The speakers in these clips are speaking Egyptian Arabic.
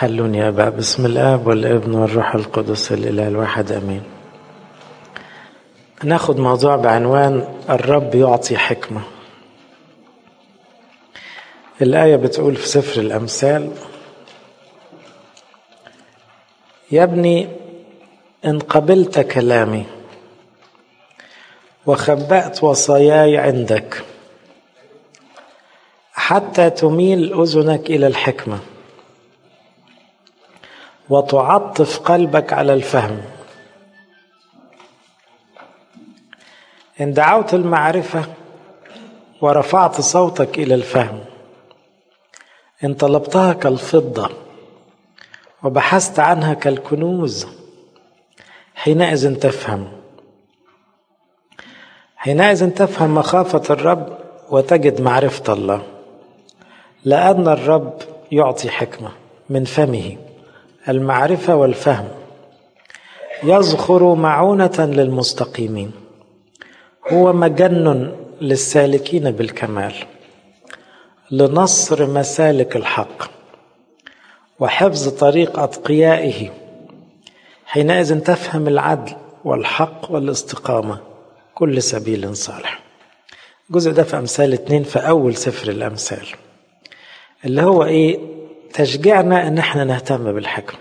حلوني يا أبا بسم الآب والابن والروح القدس الإله الواحد أمين ناخد موضوع بعنوان الرب يعطي حكمة الآية بتقول في سفر الأمثال يا ابني إن قبلت كلامي وخبأت وصاياي عندك حتى تميل أذنك إلى الحكمة وتعطف قلبك على الفهم إن دعوت المعرفة ورفعت صوتك إلى الفهم إن طلبتها كالفضة وبحثت عنها كالكنوز حينئذ تفهم حينئذ تفهم مخافة الرب وتجد معرفة الله لأن الرب يعطي حكمة من فمه المعرفة والفهم يزخر معونة للمستقيمين هو مجن للسالكين بالكمال لنصر مسالك الحق وحفظ طريق أتقيائه حينئذ تفهم العدل والحق والاستقامة كل سبيل صالح الجزء ده في أمثال اتنين في أول سفر الأمثال اللي هو إيه تشجيعنا إن إحنا نهتم بالحكم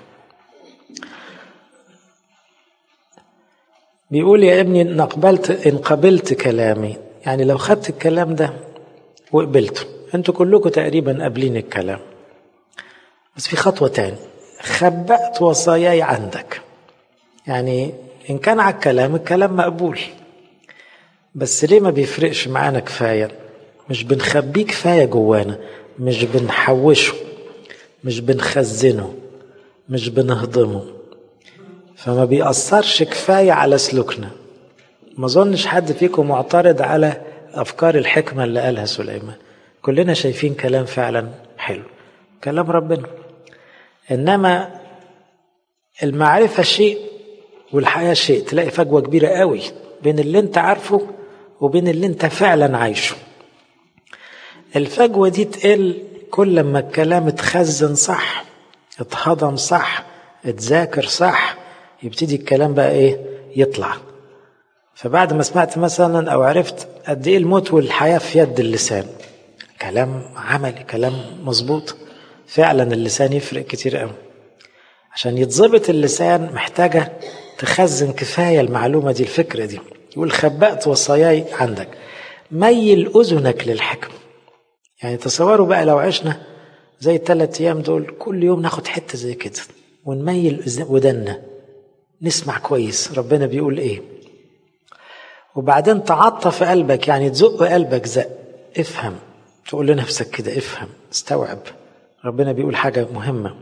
بيقول يا ابني إن قبلت إن قبلت كلامي يعني لو خدت الكلام ده وقبلته انتوا كلكم تقريبا قابلين الكلام بس في خطوة تاني خبأت وصاياي عندك يعني إن كان على الكلام الكلام مقبول بس ليه ما بيفرقش معانا كفاية مش بنخبيه كفاية جوانا مش بنحوشه مش بنخزنه مش بنهضمه فما بيأثرش كفاية على سلوكنا ما اظنش حد فيكم معترض على أفكار الحكمة اللي قالها سليمان كلنا شايفين كلام فعلا حلو كلام ربنا إنما المعرفة شيء والحياة شيء تلاقي فجوة كبيرة قوي بين اللي انت عارفه وبين اللي انت فعلا عايشه الفجوة دي تقل كل ما الكلام اتخزن صح اتهضم صح اتذاكر صح يبتدي الكلام بقى ايه يطلع فبعد ما سمعت مثلا او عرفت قد ايه الموت والحياة في يد اللسان كلام عملي كلام مظبوط فعلا اللسان يفرق كتير قوي عشان يتظبط اللسان محتاجة تخزن كفاية المعلومة دي الفكرة دي يقول خبأت وصاياي عندك ميل أذنك للحكم يعني تصوروا بقى لو عشنا زي الثلاث أيام دول كل يوم ناخد حتة زي كده ونميل ودنا نسمع كويس ربنا بيقول ايه وبعدين تعطف قلبك يعني تزق قلبك زق افهم تقول لنفسك كده افهم استوعب ربنا بيقول حاجة مهمة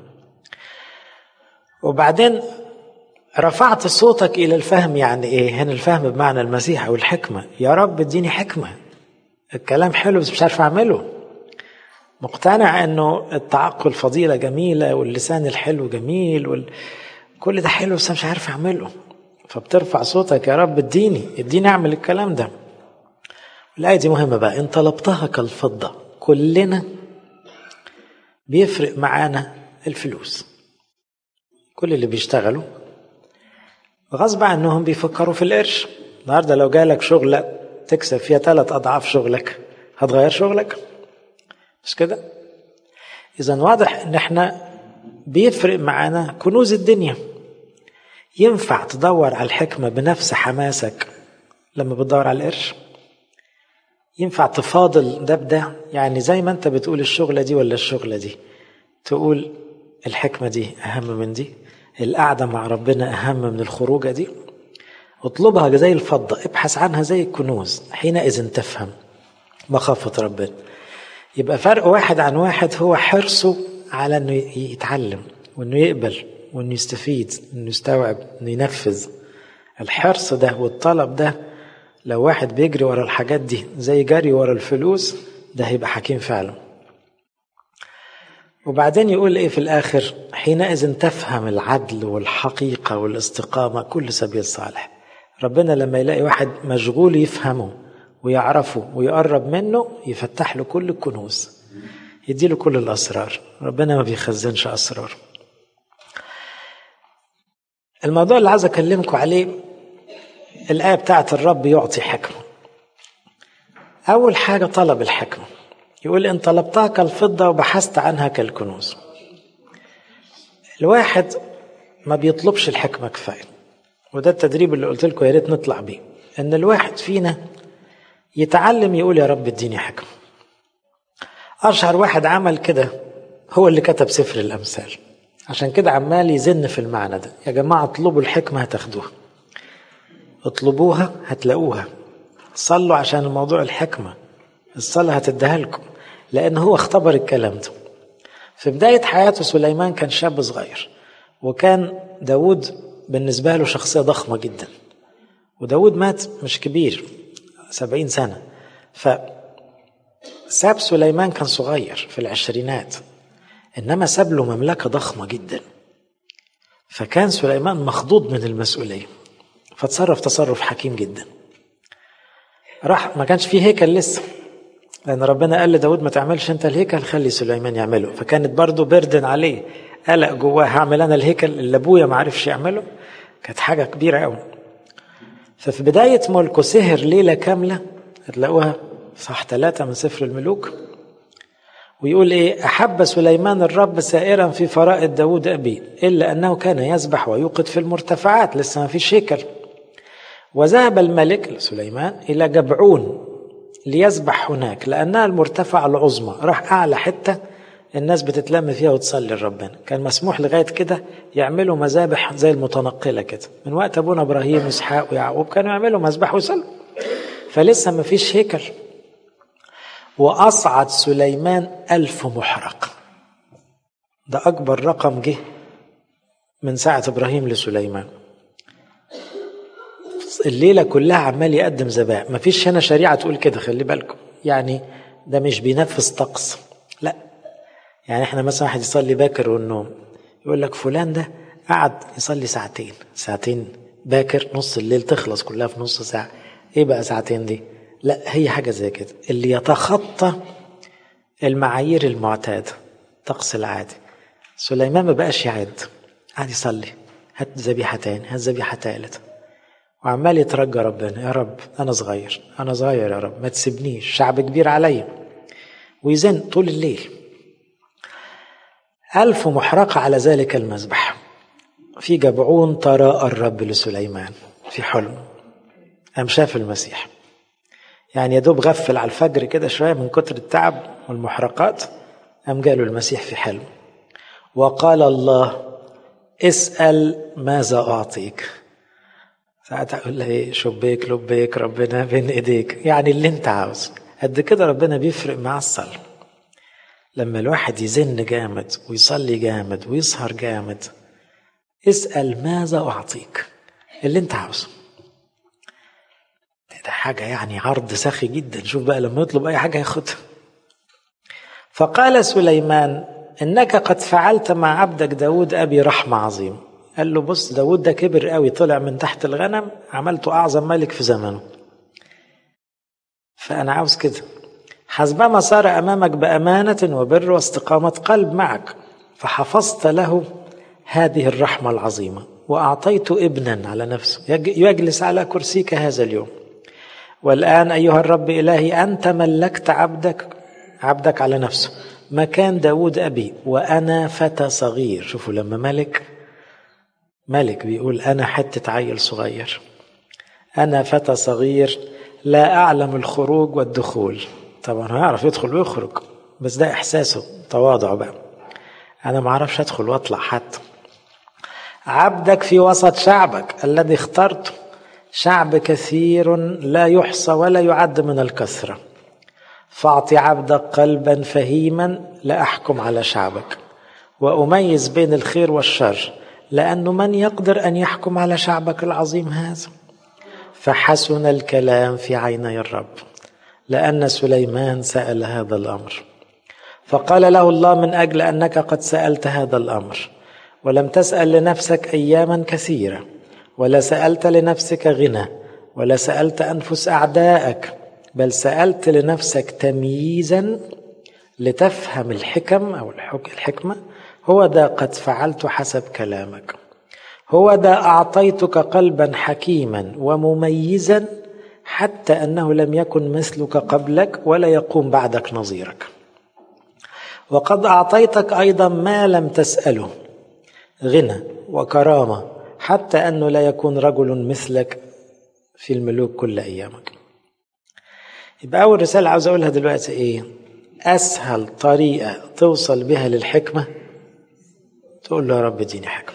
وبعدين رفعت صوتك إلى الفهم يعني إيه هنا الفهم بمعنى المسيح أو الحكمة يا رب اديني حكمة الكلام حلو بس مش عارف أعمله مقتنع أنه التعقل فضيلة جميلة واللسان الحلو جميل وال... كل ده حلو بس مش عارف أعمله فبترفع صوتك يا رب اديني اديني أعمل الكلام ده الآية دي مهمة بقى إن طلبتها كالفضة كلنا بيفرق معانا الفلوس كل اللي بيشتغلوا غصب عنهم بيفكروا في القرش النهارده لو جالك شغلة تكسب فيها ثلاث أضعاف شغلك هتغير شغلك مش كده إذا واضح إن إحنا بيفرق معانا كنوز الدنيا ينفع تدور على الحكمة بنفس حماسك لما بتدور على القرش ينفع تفاضل ده بده يعني زي ما انت بتقول الشغلة دي ولا الشغلة دي تقول الحكمة دي أهم من دي القعدة مع ربنا أهم من الخروجة دي اطلبها زي الفضة ابحث عنها زي الكنوز حينئذ تفهم مخافة ربنا يبقى فرق واحد عن واحد هو حرصه على انه يتعلم وانه يقبل وانه يستفيد انه يستوعب انه ينفذ الحرص ده والطلب ده لو واحد بيجري ورا الحاجات دي زي جري ورا الفلوس ده هيبقى حكيم فعلا وبعدين يقول ايه في الاخر حينئذ تفهم العدل والحقيقه والاستقامه كل سبيل صالح ربنا لما يلاقي واحد مشغول يفهمه ويعرفه ويقرب منه يفتح له كل الكنوز يديله كل الاسرار ربنا ما بيخزنش اسرار الموضوع اللي عايز اكلمكم عليه الآية بتاعت الرب يعطي حكمة أول حاجة طلب الحكمة يقول إن طلبتها كالفضة وبحثت عنها كالكنوز الواحد ما بيطلبش الحكمة كفاية وده التدريب اللي قلت لكم يا ريت نطلع بيه إن الواحد فينا يتعلم يقول يا رب اديني حكمة أشهر واحد عمل كده هو اللي كتب سفر الأمثال عشان كده عمال يزن في المعنى ده يا جماعة اطلبوا الحكمة هتاخدوها اطلبوها هتلاقوها صلوا عشان الموضوع الحكمة الصلاة هتديها لكم لأن هو اختبر الكلام ده في بداية حياته سليمان كان شاب صغير وكان داود بالنسبة له شخصية ضخمة جدا وداود مات مش كبير سبعين سنة فساب سليمان كان صغير في العشرينات إنما ساب له مملكة ضخمة جدا فكان سليمان مخضوض من المسؤولية فتصرف تصرف حكيم جدا راح ما كانش فيه هيكل لسه لأن ربنا قال لداود ما تعملش أنت الهيكل خلي سليمان يعمله فكانت برضه بردن عليه قلق جواه هعمل أنا الهيكل اللي أبويا ما عرفش يعمله كانت حاجة كبيرة قوي ففي بداية ملكه سهر ليلة كاملة هتلاقوها صح ثلاثة من سفر الملوك ويقول ايه احب سليمان الرب سائرا في فرائض داود ابي الا انه كان يسبح ويوقد في المرتفعات لسه ما فيش هيكل وذهب الملك سليمان الى جبعون ليسبح هناك لانها المرتفعه العظمى راح اعلى حته الناس بتتلم فيها وتصلي لربنا كان مسموح لغايه كده يعملوا مذابح زي المتنقله كده من وقت ابونا ابراهيم واسحاق ويعقوب كانوا يعملوا مذبح ويصلوا فلسه ما فيش هيكل وأصعد سليمان ألف محرق ده أكبر رقم جه من ساعة إبراهيم لسليمان الليلة كلها عمال يقدم ذبائح مفيش هنا شريعة تقول كده خلي بالكم يعني ده مش بينفذ طقس لا يعني احنا مثلا واحد يصلي باكر والنوم يقول لك فلان ده قعد يصلي ساعتين ساعتين باكر نص الليل تخلص كلها في نص ساعة ايه بقى ساعتين دي لا هي حاجة زي كده اللي يتخطى المعايير المعتادة الطقس العادي سليمان ما بقاش يعد قعد يصلي هات ذبيحة تاني هات ذبيحة تالت وعمال يترجى ربنا يا رب أنا صغير أنا صغير يا رب ما تسيبنيش شعب كبير عليا ويزن طول الليل ألف محرقة على ذلك المذبح في جبعون تراءى الرب لسليمان في حلم قام شاف المسيح يعني يا دوب غفل على الفجر كده شويه من كتر التعب والمحرقات قام جاله المسيح في حلم وقال الله اسأل ماذا أعطيك ساعتها أقول له إيه شبيك لبيك ربنا بين إيديك يعني اللي أنت عاوزه قد كده ربنا بيفرق مع الصلاة لما الواحد يزن جامد ويصلي جامد ويسهر جامد اسأل ماذا أعطيك اللي أنت عاوزه ده حاجة يعني عرض سخي جدا شوف بقى لما يطلب أي حاجة ياخدها فقال سليمان إنك قد فعلت مع عبدك داود أبي رحمة عظيم قال له بص داود ده كبر قوي طلع من تحت الغنم عملته أعظم ملك في زمنه فأنا عاوز كده حسبما صار أمامك بأمانة وبر واستقامة قلب معك فحفظت له هذه الرحمة العظيمة وأعطيت ابنا على نفسه يجلس على كرسيك هذا اليوم والآن أيها الرب إلهي أنت ملكت عبدك عبدك على نفسه مكان داود أبي وأنا فتى صغير شوفوا لما ملك ملك بيقول أنا حتة عيل صغير أنا فتى صغير لا أعلم الخروج والدخول طبعا هيعرف يدخل ويخرج بس ده إحساسه تواضع بقى أنا ما أعرفش أدخل وأطلع حتى عبدك في وسط شعبك الذي اخترته شعب كثير لا يحصى ولا يعد من الكثرة فاعط عبدك قلبا فهيما لأحكم على شعبك وأميز بين الخير والشر لأنه من يقدر أن يحكم على شعبك العظيم هذا فحسن الكلام في عيني الرب لأن سليمان سأل هذا الأمر فقال له الله من أجل أنك قد سألت هذا الأمر ولم تسأل لنفسك أياما كثيرة ولا سألت لنفسك غنى ولا سألت أنفس أعدائك بل سألت لنفسك تمييزا لتفهم الحكم أو الحكمة هو ذا قد فعلت حسب كلامك هو ده أعطيتك قلبا حكيما ومميزا حتى أنه لم يكن مثلك قبلك ولا يقوم بعدك نظيرك وقد أعطيتك أيضا ما لم تسأله غنى وكرامة حتى أنه لا يكون رجل مثلك في الملوك كل أيامك يبقى أول رسالة عاوز أقولها دلوقتي إيه أسهل طريقة توصل بها للحكمة تقول له يا رب اديني حكمة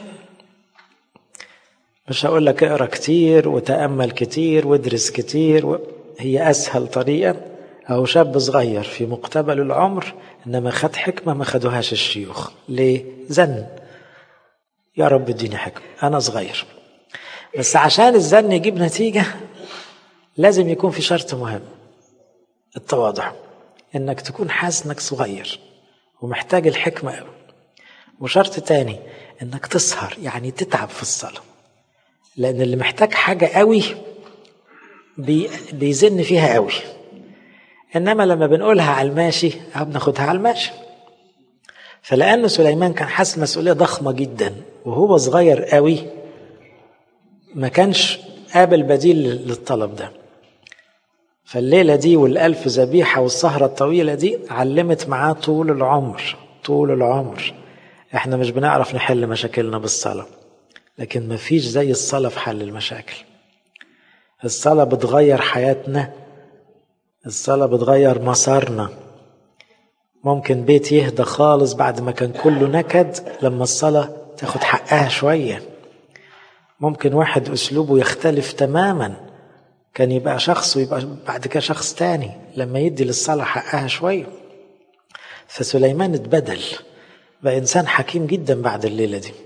مش هقول لك اقرا كتير وتأمل كتير وادرس كتير و... هي أسهل طريقة أو شاب صغير في مقتبل العمر إنما خد حكمة ما خدوهاش الشيوخ ليه؟ زن يا رب اديني حكمة أنا صغير بس عشان الزن يجيب نتيجة لازم يكون في شرط مهم التواضع انك تكون حاسس انك صغير ومحتاج الحكمة قوي وشرط تاني انك تسهر يعني تتعب في الصلاة لان اللي محتاج حاجة قوي بي بيزن فيها قوي انما لما بنقولها على الماشي او بناخدها على الماشي فلأن سليمان كان حاسس مسؤولية ضخمة جدا وهو صغير قوي ما كانش قابل بديل للطلب ده فالليلة دي والألف ذبيحة والسهرة الطويلة دي علمت معاه طول العمر طول العمر احنا مش بنعرف نحل مشاكلنا بالصلاة لكن مفيش زي الصلاة في حل المشاكل الصلاة بتغير حياتنا الصلاة بتغير مسارنا ممكن بيت يهدى خالص بعد ما كان كله نكد لما الصلاة تاخد حقها شوية ممكن واحد أسلوبه يختلف تماما كان يبقى شخص ويبقى بعد كده شخص تاني لما يدي للصلاة حقها شوية فسليمان اتبدل بقى إنسان حكيم جدا بعد الليلة دي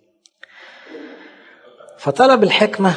فطلب الحكمة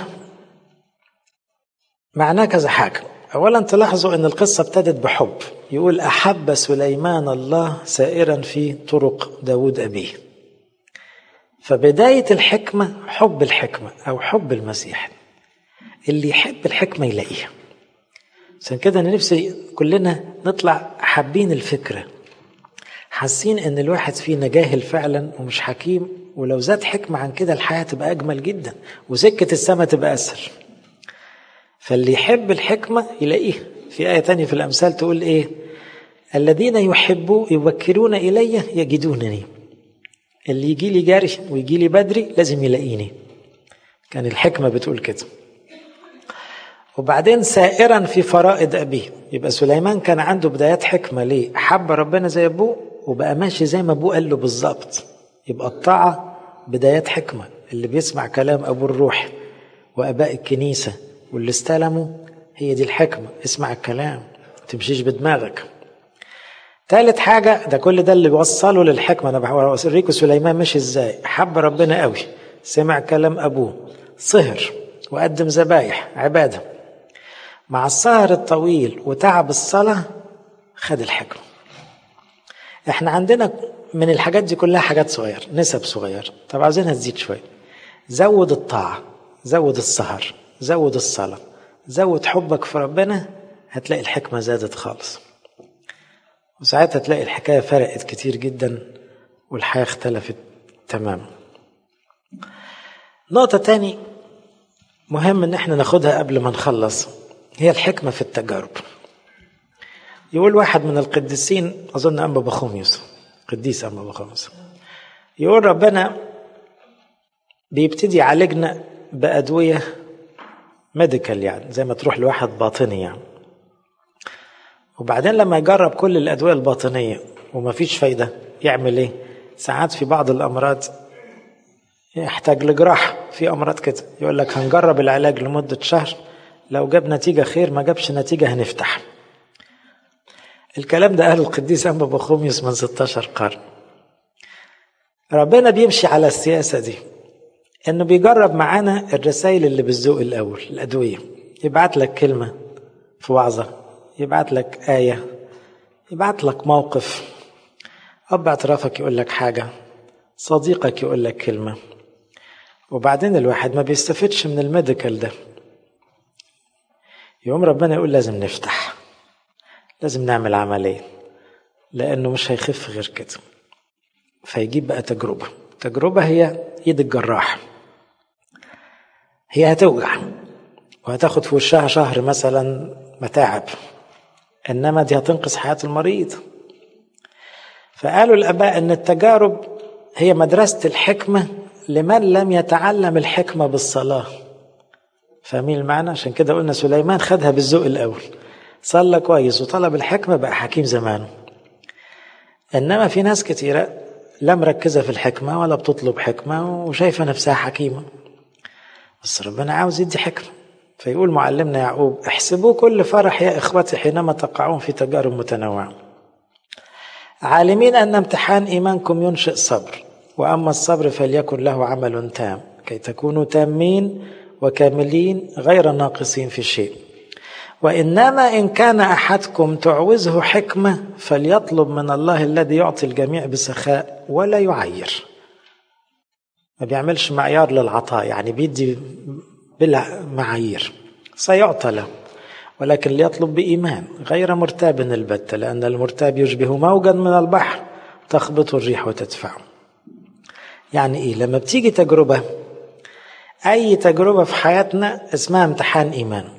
معناه كذا حاجة أولا تلاحظوا أن القصة ابتدت بحب يقول أحب سليمان الله سائرا في طرق داود أبيه فبداية الحكمة حب الحكمة أو حب المسيح اللي يحب الحكمة يلاقيها عشان كده أنا نفسي كلنا نطلع حابين الفكرة حاسين ان الواحد فينا جاهل فعلا ومش حكيم ولو زاد حكمة عن كده الحياة تبقى أجمل جدا وسكة السماء تبقى أسهل فاللي يحب الحكمة يلاقيها في آية تانية في الأمثال تقول إيه الذين يحبوا يبكرون إلي يجدونني اللي يجي لي جاري ويجي لي بدري لازم يلاقيني كان الحكمة بتقول كده وبعدين سائرا في فرائض أبيه يبقى سليمان كان عنده بدايات حكمة ليه حب ربنا زي أبوه وبقى ماشي زي ما أبوه قال له بالظبط يبقى الطاعة بدايات حكمة اللي بيسمع كلام أبوه الروح وأباء الكنيسة واللي استلموا هي دي الحكمة اسمع الكلام تمشيش بدماغك ثالث حاجة ده كل ده اللي بيوصله للحكمة أنا بحاول أوريكم سليمان مشي إزاي حب ربنا قوي سمع كلام أبوه سهر وقدم ذبايح عبادة مع السهر الطويل وتعب الصلاة خد الحكمة احنا عندنا من الحاجات دي كلها حاجات صغيرة نسب صغيرة طب عاوزينها تزيد شوية زود الطاعة زود السهر زود الصلاة زود حبك في ربنا هتلاقي الحكمة زادت خالص وساعتها تلاقي الحكاية فرقت كتير جدا والحياة اختلفت تماما نقطة تاني مهم ان احنا ناخدها قبل ما نخلص هي الحكمة في التجارب يقول واحد من القديسين أظن أنبا بخوميوس قديس أنبا بخوميوس يقول ربنا بيبتدي يعالجنا بأدوية ميديكال يعني زي ما تروح لواحد باطني يعني وبعدين لما يجرب كل الأدوية الباطنية ومفيش فايدة يعمل إيه؟ ساعات في بعض الأمراض يحتاج لجراحة في أمراض كده يقول لك هنجرب العلاج لمدة شهر لو جاب نتيجة خير ما جابش نتيجة هنفتح الكلام ده قاله القديس أنبا بخوميوس من 16 قرن ربنا بيمشي على السياسة دي انه بيجرب معانا الرسائل اللي بالذوق الاول الادويه يبعت لك كلمه في وعظه يبعت لك ايه يبعت لك موقف اب اعترافك يقول لك حاجه صديقك يقول لك كلمه وبعدين الواحد ما بيستفدش من الميديكال ده يقوم ربنا يقول لازم نفتح لازم نعمل عمليه لانه مش هيخف غير كده فيجيب بقى تجربه تجربه هي ايد الجراح هي هتوجع وهتاخد في وشها شهر مثلا متاعب انما دي هتنقذ حياه المريض فقالوا الاباء ان التجارب هي مدرسه الحكمه لمن لم يتعلم الحكمه بالصلاه فاهمين المعنى عشان كده قلنا سليمان خدها بالذوق الاول صلى كويس وطلب الحكمه بقى حكيم زمانه انما في ناس كتيره لا مركزه في الحكمه ولا بتطلب حكمه وشايفه نفسها حكيمه بس ربنا عاوز يدي حكمه فيقول معلمنا يعقوب احسبوا كل فرح يا اخوتي حينما تقعون في تجارب متنوعه عالمين ان امتحان ايمانكم ينشئ صبر واما الصبر فليكن له عمل تام كي تكونوا تامين وكاملين غير ناقصين في شيء وانما ان كان احدكم تعوزه حكمه فليطلب من الله الذي يعطي الجميع بسخاء ولا يعير ما بيعملش معيار للعطاء يعني بيدي بلا معايير سيعطى له ولكن ليطلب بإيمان غير مرتاب البتة لأن المرتاب يشبه موجا من البحر تخبطه الريح وتدفعه يعني إيه لما بتيجي تجربة أي تجربة في حياتنا اسمها امتحان إيمان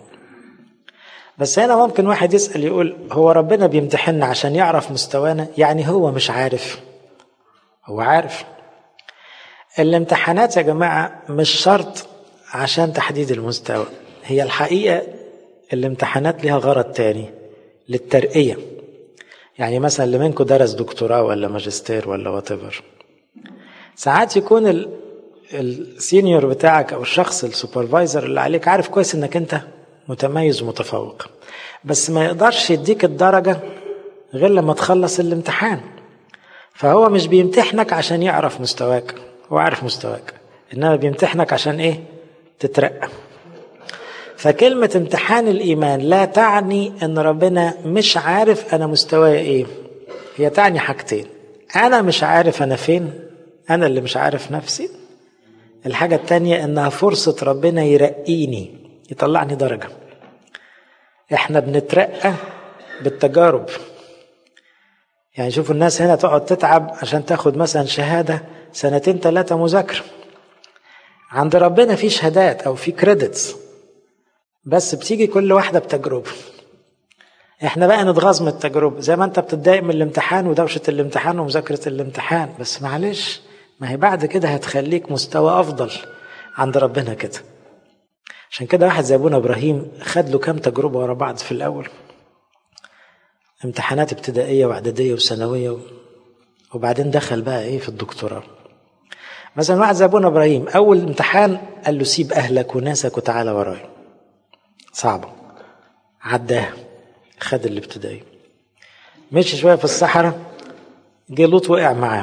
بس هنا ممكن واحد يسأل يقول هو ربنا بيمتحننا عشان يعرف مستوانا يعني هو مش عارف هو عارف الامتحانات يا جماعة مش شرط عشان تحديد المستوى هي الحقيقة الامتحانات لها غرض تاني للترقية يعني مثلا اللي منكم درس دكتوراه ولا ماجستير ولا واتيفر ساعات يكون ال السينيور بتاعك او الشخص السوبرفايزر اللي عليك عارف كويس انك انت متميز ومتفوق بس ما يقدرش يديك الدرجة غير لما تخلص الامتحان فهو مش بيمتحنك عشان يعرف مستواك هو عارف مستواك انما بيمتحنك عشان ايه تترقى فكلمة امتحان الإيمان لا تعني أن ربنا مش عارف أنا مستواي إيه هي تعني حاجتين أنا مش عارف أنا فين أنا اللي مش عارف نفسي الحاجة التانية إنها فرصة ربنا يرقيني يطلعني درجة إحنا بنترقى بالتجارب يعني شوفوا الناس هنا تقعد تتعب عشان تاخد مثلا شهادة سنتين ثلاثة مذاكرة عند ربنا في شهادات أو في كريدتس بس بتيجي كل واحدة بتجربة احنا بقى نتغاظ من التجربة زي ما انت بتتضايق من الامتحان ودوشة الامتحان ومذاكرة الامتحان بس معلش ما هي بعد كده هتخليك مستوى أفضل عند ربنا كده عشان كده واحد زي ابونا ابراهيم خد له كام تجربة ورا بعض في الأول امتحانات ابتدائية واعدادية وثانوية وبعدين دخل بقى ايه في الدكتوراه مثلا واحد زي ابونا ابراهيم اول امتحان قال له سيب اهلك وناسك وتعالى ورايا صعبة عداها خد الابتدائي مشي شوية في الصحراء جه لوط وقع معاه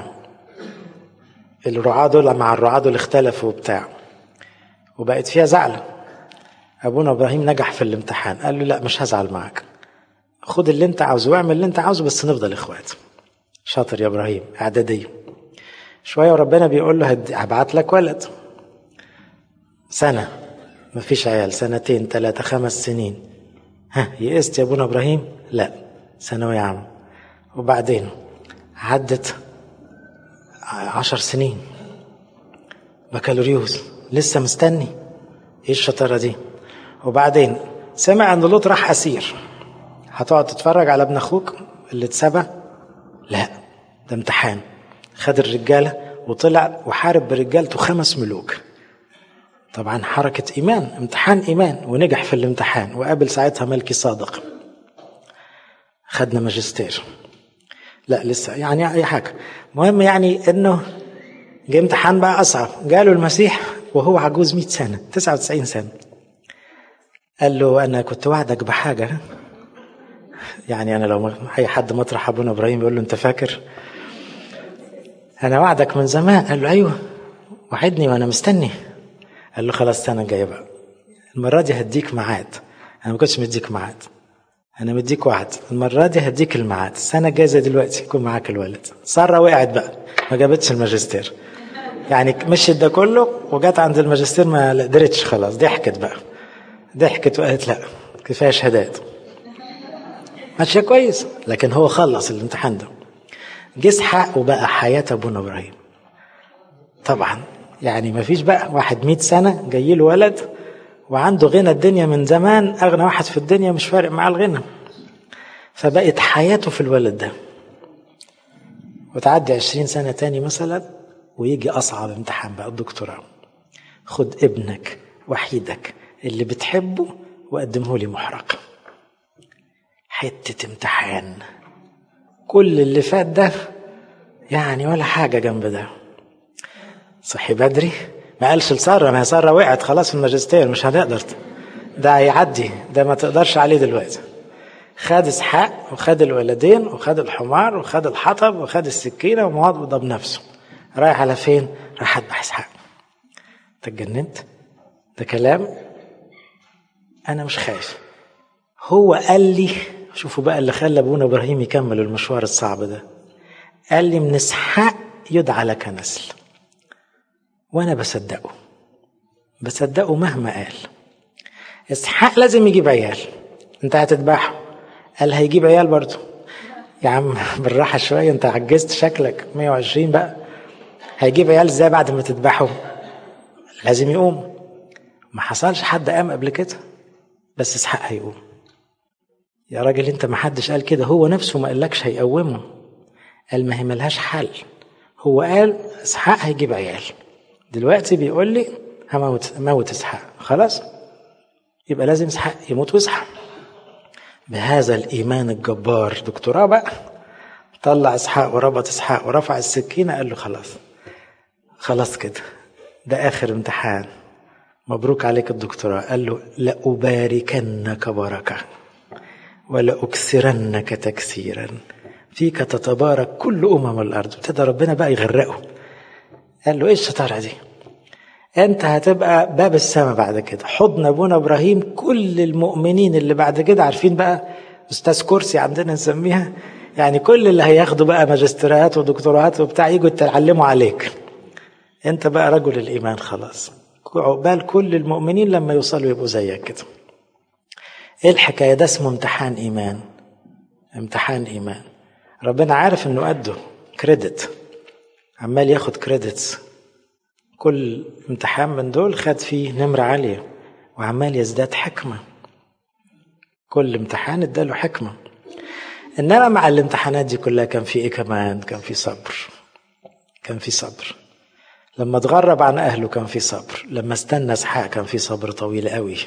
الرعاة دول مع الرعاة دول اختلفوا وبتاع وبقت فيها زعلة أبونا إبراهيم نجح في الامتحان قال له لا مش هزعل معاك خد اللي انت عاوزه واعمل اللي انت عاوزه بس نفضل اخوات شاطر يا ابراهيم اعداديه شويه وربنا بيقول له هبعت لك ولد سنه مفيش عيال سنتين ثلاثة خمس سنين ها يئست يا ابونا ابراهيم لا ثانوية عامة وبعدين عدت عشر سنين بكالوريوس لسه مستني ايه الشطارة دي وبعدين سمع ان لوط راح اسير هتقعد تتفرج على ابن اخوك اللي اتسبى لا ده امتحان خد الرجاله وطلع وحارب برجالته خمس ملوك طبعا حركة إيمان امتحان إيمان ونجح في الامتحان وقابل ساعتها ملكي صادق خدنا ماجستير لا لسه يعني أي حاجة مهم يعني إنه جه امتحان بقى أصعب جاله المسيح وهو عجوز 100 سنة 99 سنة قال له أنا كنت وعدك بحاجة يعني أنا لو أي حد مطرح أبونا إبراهيم يقول له أنت فاكر أنا وعدك من زمان قال له أيوه وعدني وأنا مستني قال له خلاص السنة الجاية بقى المرة دي هديك ميعاد أنا ما كنتش مديك ميعاد أنا مديك وعد المرة دي هديك الميعاد السنة الجاية زي دلوقتي يكون معاك الولد سارة وقعت بقى ما جابتش الماجستير يعني مشيت ده كله وجت عند الماجستير ما قدرتش خلاص ضحكت بقى ضحكت وقالت لا كفايه شهادات ماشيه كويس لكن هو خلص الامتحان ده جه اسحاق وبقى حياه ابونا ابراهيم طبعا يعني ما فيش بقى واحد مئة سنه جاي له ولد وعنده غنى الدنيا من زمان أغنى واحد في الدنيا مش فارق معاه الغنى فبقت حياته في الولد ده وتعدي عشرين سنة تاني مثلا ويجي أصعب امتحان بقى الدكتوراه خد ابنك وحيدك اللي بتحبه وقدمه لي محرق حتة امتحان كل اللي فات ده يعني ولا حاجة جنب ده صحي بدري ما قالش لسارة ما هي سارة وقعت خلاص في الماجستير مش هنقدر ده هيعدي ده ما تقدرش عليه دلوقتي خد اسحاق وخد الولدين وخد الحمار وخد الحطب وخد السكينة ومواظب بنفسه رايح على فين؟ راح اذبح اسحاق انت اتجننت؟ ده كلام انا مش خايف هو قال لي شوفوا بقى اللي خلى ابونا ابراهيم يكمل المشوار الصعب ده قال لي من اسحاق يدعى لك نسل وانا بصدقه بصدقه مهما قال اسحاق لازم يجيب عيال انت هتذبحه قال هيجيب عيال برضه يا عم بالراحة شوية انت عجزت شكلك 120 بقى هيجيب عيال ازاي بعد ما تذبحه لازم يقوم ما حصلش حد قام قبل كده بس اسحاق هيقوم يا راجل انت ما حدش قال كده هو نفسه ما قالكش هيقومه قال ما هي ملهاش حل هو قال اسحاق هيجيب عيال دلوقتي بيقول لي هموت موت اسحاق خلاص يبقى لازم اسحاق يموت ويصحى بهذا الايمان الجبار دكتوراه بقى طلع اسحاق وربط اسحاق ورفع السكينه قال له خلاص خلاص كده ده اخر امتحان مبروك عليك الدكتوراه قال له لأباركنك بركة ولأكثرنك تكثيرا فيك تتبارك كل أمم الأرض ابتدى ربنا بقى يغرقه قال له إيه الشطارة دي أنت هتبقى باب السماء بعد كده حضن أبونا إبراهيم كل المؤمنين اللي بعد كده عارفين بقى أستاذ كرسي عندنا نسميها يعني كل اللي هياخدوا بقى ماجستيرات ودكتوراات وبتاع يجوا يتعلموا عليك أنت بقى رجل الإيمان خلاص عقبال كل المؤمنين لما يوصلوا يبقوا زيك كده ايه الحكاية ده اسمه امتحان ايمان امتحان ايمان ربنا عارف انه قده كريدت عمال ياخد كريدتس كل امتحان من دول خد فيه نمرة عالية وعمال يزداد حكمة كل امتحان اداله حكمة انما مع الامتحانات دي كلها كان في ايه كمان كان في صبر كان في صبر لما اتغرب عن اهله كان في صبر لما استنى اسحاق كان في صبر طويل قوي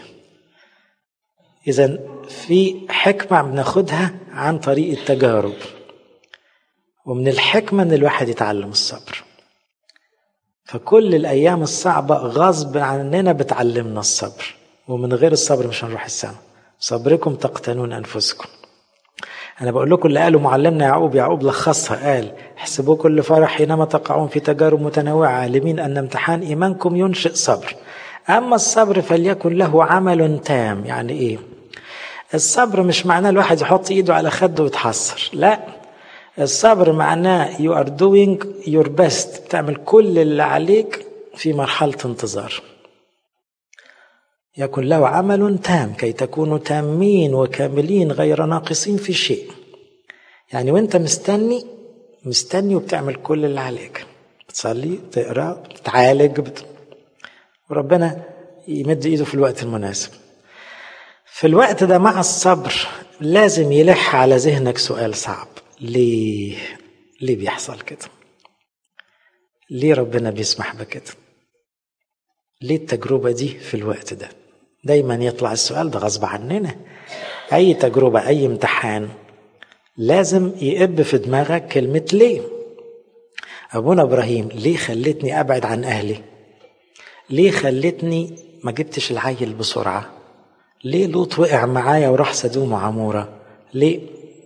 اذا في حكمه بناخدها عن طريق التجارب ومن الحكمه ان الواحد يتعلم الصبر فكل الايام الصعبه غصب عننا بتعلمنا الصبر ومن غير الصبر مش هنروح السما صبركم تقتنون انفسكم أنا بقول لكم اللي قاله معلمنا يعقوب يعقوب لخصها قال احسبوا كل فرح حينما تقعون في تجارب متنوعة عالمين أن امتحان إيمانكم ينشئ صبر أما الصبر فليكن له عمل تام يعني إيه الصبر مش معناه الواحد يحط إيده على خده ويتحسر لا الصبر معناه you are doing your best بتعمل كل اللي عليك في مرحلة انتظار يكن له عمل تام كي تكونوا تامين وكاملين غير ناقصين في شيء يعني وانت مستني مستني وبتعمل كل اللي عليك بتصلي تقرا بتتعالج بت... وربنا يمد ايده في الوقت المناسب في الوقت ده مع الصبر لازم يلح على ذهنك سؤال صعب ليه ليه بيحصل كده ليه ربنا بيسمح بكده ليه التجربة دي في الوقت ده دايما يطلع السؤال ده غصب عننا أي تجربة أي امتحان لازم يقب في دماغك كلمة ليه أبونا إبراهيم ليه خلتني أبعد عن أهلي ليه خلتني ما جبتش العيل بسرعة ليه لوط وقع معايا وراح سدوم وعمورة ليه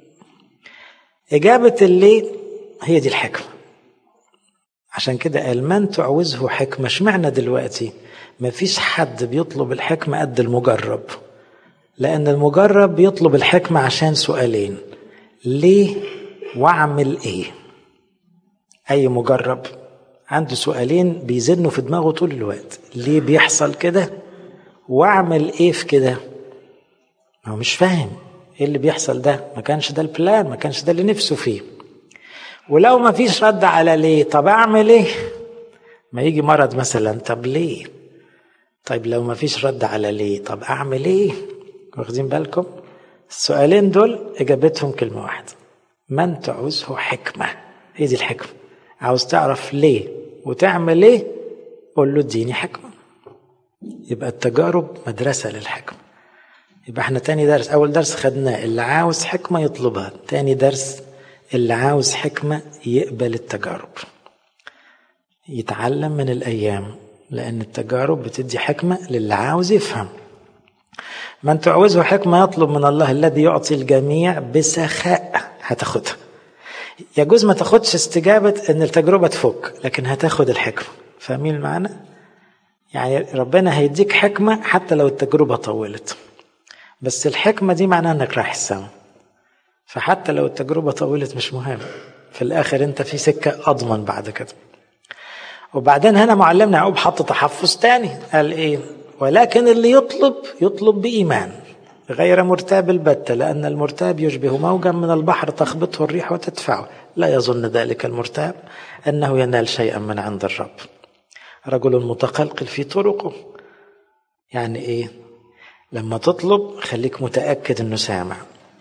إجابة الليه هي دي الحكمة عشان كده قال من تعوزه حكمة اشمعنى دلوقتي مفيش حد بيطلب الحكمة قد المجرب لأن المجرب بيطلب الحكمة عشان سؤالين ليه وأعمل إيه أي مجرب عنده سؤالين بيزنوا في دماغه طول الوقت ليه بيحصل كده وأعمل إيه في كده هو مش فاهم إيه اللي بيحصل ده ما كانش ده البلان ما كانش ده اللي نفسه فيه ولو ما فيش رد على ليه طب اعمل ايه ما يجي مرض مثلا طب ليه طيب لو ما فيش رد على ليه طب اعمل ايه واخدين بالكم السؤالين دول اجابتهم كلمه واحده من تعوزه حكمه هي دي الحكمه عاوز تعرف ليه وتعمل ايه قول له اديني حكمه يبقى التجارب مدرسه للحكمه يبقى احنا تاني درس اول درس خدناه اللي عاوز حكمه يطلبها تاني درس اللي عاوز حكمه يقبل التجارب يتعلم من الايام لان التجارب بتدي حكمه للي عاوز يفهم من تعوزه حكمه يطلب من الله الذي يعطي الجميع بسخاء هتاخدها يجوز ما تاخدش استجابه ان التجربه تفك لكن هتاخد الحكمه فاهمين المعنى يعني ربنا هيديك حكمه حتى لو التجربه طولت بس الحكمة دي معناها انك رايح السما فحتى لو التجربة طولت مش مهم في الاخر انت في سكة اضمن بعد كده وبعدين هنا معلمنا يعقوب حط تحفظ تاني قال ايه ولكن اللي يطلب يطلب بإيمان غير مرتاب البتة لأن المرتاب يشبه موجا من البحر تخبطه الريح وتدفعه لا يظن ذلك المرتاب أنه ينال شيئا من عند الرب رجل متقلقل في طرقه يعني ايه لما تطلب خليك متأكد انه سامع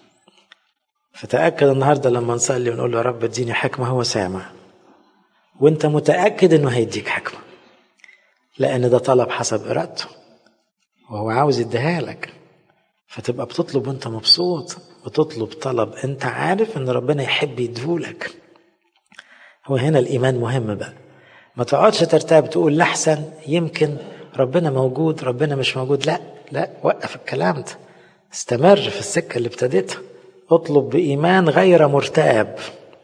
فتأكد النهارده لما نصلي ونقول له يا رب اديني حكمة هو سامع وانت متأكد انه هيديك حكمة لأن ده طلب حسب إرادته وهو عاوز يديها لك فتبقى بتطلب وانت مبسوط بتطلب طلب انت عارف ان ربنا يحب يديهولك هو هنا الإيمان مهم بقى ما تقعدش ترتاب تقول لحسن يمكن ربنا موجود ربنا مش موجود لا لا وقف الكلام ده استمر في السكة اللي ابتديتها اطلب بإيمان غير مرتاب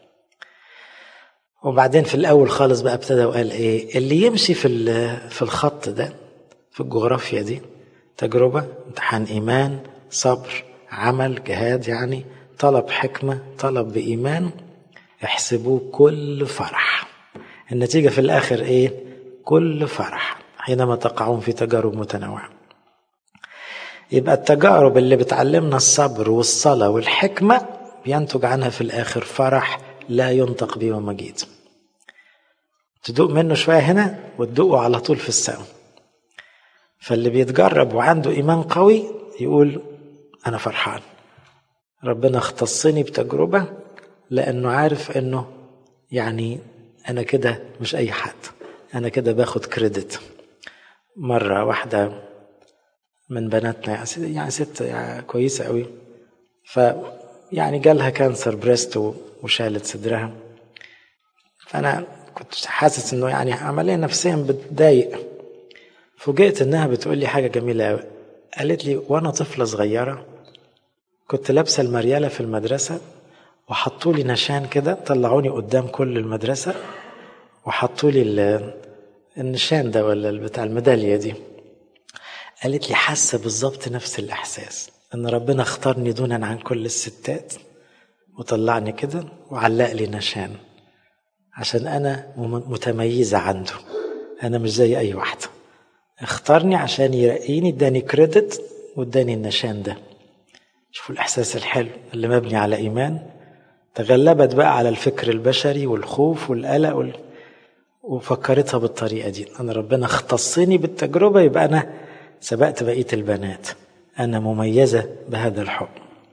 وبعدين في الأول خالص بقى ابتدى وقال إيه اللي يمشي في في الخط ده في الجغرافيا دي تجربة امتحان إيمان صبر عمل جهاد يعني طلب حكمة طلب بإيمان احسبوه كل فرح النتيجة في الآخر إيه كل فرح حينما تقعون في تجارب متنوعة يبقى التجارب اللي بتعلمنا الصبر والصلاة والحكمة بينتج عنها في الآخر فرح لا ينطق به ومجيد تدوق منه شوية هنا وتدوقه على طول في السماء فاللي بيتجرب وعنده إيمان قوي يقول أنا فرحان ربنا اختصني بتجربة لأنه عارف أنه يعني أنا كده مش أي حد أنا كده باخد كريدت مرة واحدة من بناتنا يعني ست يعني كويسة قوي ف يعني جالها كانسر بريست وشالت صدرها فأنا كنت حاسس إنه يعني عملية نفسيا بتضايق فوجئت إنها بتقول لي حاجة جميلة قوي قالت لي وأنا طفلة صغيرة كنت لابسة المريالة في المدرسة وحطوا لي نشان كده طلعوني قدام كل المدرسة وحطوا لي النشان ده ولا بتاع الميدالية دي قالت لي حاسة بالظبط نفس الإحساس إن ربنا اختارني دونا عن كل الستات وطلعني كده وعلق لي نشان عشان أنا متميزة عنده أنا مش زي أي واحدة اختارني عشان يرقيني اداني كريدت واداني النشان ده شوفوا الإحساس الحلو اللي مبني على إيمان تغلبت بقى على الفكر البشري والخوف والقلق وال... وفكرتها بالطريقة دي أنا ربنا اختصني بالتجربة يبقى أنا سبقت بقية البنات أنا مميزة بهذا الحب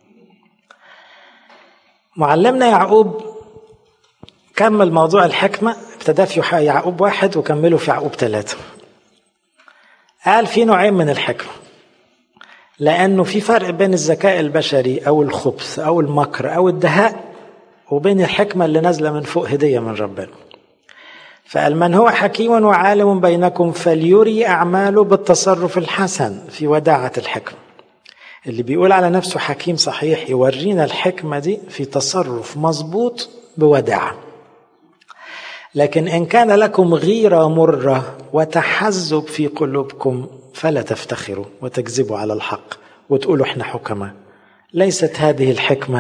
معلمنا يعقوب كمل موضوع الحكمة ابتدى في يعقوب واحد وكمله في يعقوب ثلاثة قال في نوعين من الحكمة لأنه في فرق بين الذكاء البشري أو الخبث أو المكر أو الدهاء وبين الحكمة اللي نازلة من فوق هدية من ربنا فقال من هو حكيم وعالم بينكم فليري أعماله بالتصرف الحسن في وداعة الحكمة اللي بيقول على نفسه حكيم صحيح يورينا الحكمة دي في تصرف مظبوط بوداعة لكن إن كان لكم غيرة مرة وتحزب في قلوبكم فلا تفتخروا وتكذبوا على الحق وتقولوا احنا حكماء ليست هذه الحكمة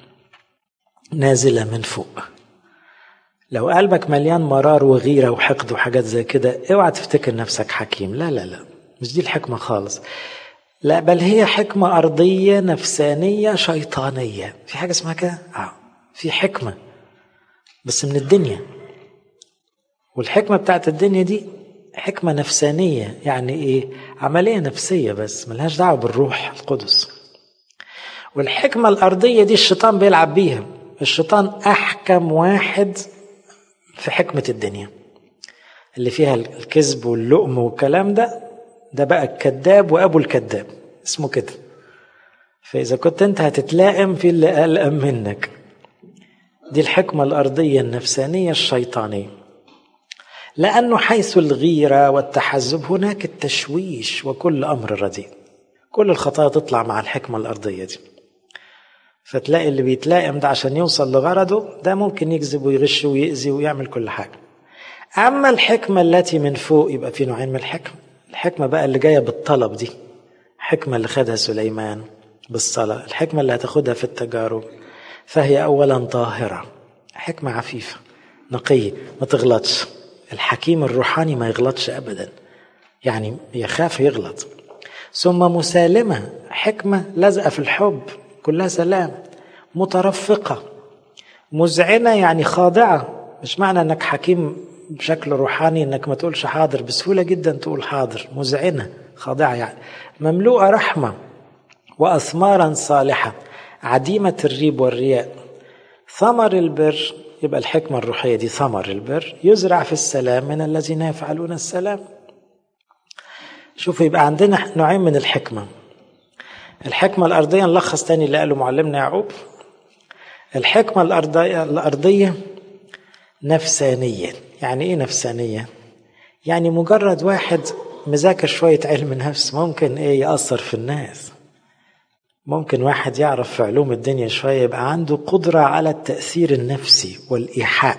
نازلة من فوق لو قلبك مليان مرار وغيرة وحقد وحاجات زي كده اوعى تفتكر نفسك حكيم لا لا لا مش دي الحكمة خالص لا بل هي حكمة أرضية نفسانية شيطانية في حاجة اسمها كده آه في حكمة بس من الدنيا والحكمة بتاعت الدنيا دي حكمة نفسانية يعني إيه عملية نفسية بس ملهاش دعوة بالروح القدس والحكمة الأرضية دي الشيطان بيلعب بيها الشيطان أحكم واحد في حكمة الدنيا اللي فيها الكذب واللؤم والكلام ده ده بقى الكذاب وأبو الكذاب اسمه كده فإذا كنت أنت هتتلائم في اللي أقلقم منك دي الحكمة الأرضية النفسانية الشيطانية لأنه حيث الغيرة والتحزب هناك التشويش وكل أمر رديء كل الخطايا تطلع مع الحكمة الأرضية دي فتلاقي اللي بيتلائم ده عشان يوصل لغرضه ده ممكن يكذب ويغش ويأذي ويعمل كل حاجة أما الحكمة التي من فوق يبقى في نوعين من الحكمة الحكمة بقى اللي جاية بالطلب دي الحكمة اللي خدها سليمان بالصلاة الحكمة اللي هتاخدها في التجارب فهي أولا طاهرة حكمة عفيفة نقية ما تغلطش الحكيم الروحاني ما يغلطش أبدا يعني يخاف يغلط ثم مسالمة حكمة لازقة في الحب كلها سلام مترفقة مذعنة يعني خاضعة مش معنى انك حكيم بشكل روحاني انك ما تقولش حاضر بسهولة جدا تقول حاضر مذعنة خاضعة يعني مملوءة رحمة وأثمارا صالحة عديمة الريب والرياء ثمر البر يبقى الحكمة الروحية دي ثمر البر يزرع في السلام من الذين يفعلون السلام شوفوا يبقى عندنا نوعين من الحكمة الحكمة الأرضية نلخص تاني اللي قاله معلمنا يعقوب الحكمة الأرضية, الأرضية نفسانية يعني إيه نفسانية؟ يعني مجرد واحد مذاكر شوية علم نفس ممكن إيه يأثر في الناس ممكن واحد يعرف في علوم الدنيا شوية يبقى عنده قدرة على التأثير النفسي والإيحاء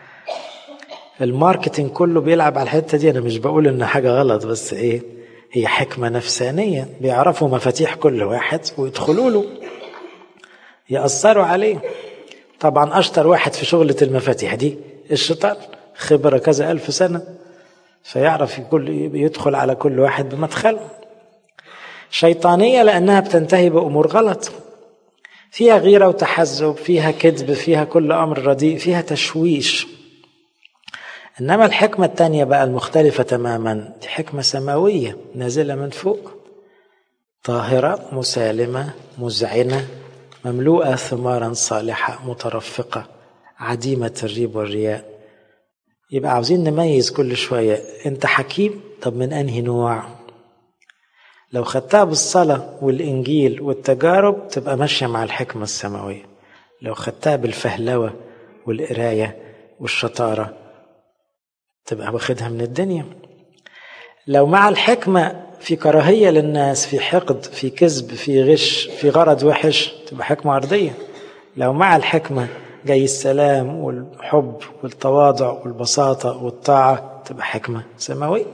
الماركتينج كله بيلعب على الحتة دي أنا مش بقول إن حاجة غلط بس إيه هي حكمة نفسانية بيعرفوا مفاتيح كل واحد ويدخلوا له يأثروا عليه طبعا أشطر واحد في شغلة المفاتيح دي الشيطان خبرة كذا ألف سنة فيعرف يدخل على كل واحد بمدخله شيطانية لأنها بتنتهي بأمور غلط فيها غيرة وتحزب فيها كذب فيها كل أمر رديء فيها تشويش إنما الحكمة الثانية بقى المختلفة تماما دي حكمة سماوية نازلة من فوق طاهرة مسالمة مذعنة مملوءة ثمارا صالحة مترفقة عديمة الريب والرياء يبقى عاوزين نميز كل شوية أنت حكيم طب من أنهي نوع لو خدتها بالصلاة والإنجيل والتجارب تبقى ماشية مع الحكمة السماوية لو خدتها بالفهلوة والقراية والشطارة تبقى واخدها من الدنيا لو مع الحكمة في كراهية للناس في حقد في كذب في غش في غرض وحش تبقى حكمة أرضية لو مع الحكمة جاي السلام والحب والتواضع والبساطة والطاعة تبقى حكمة سماوية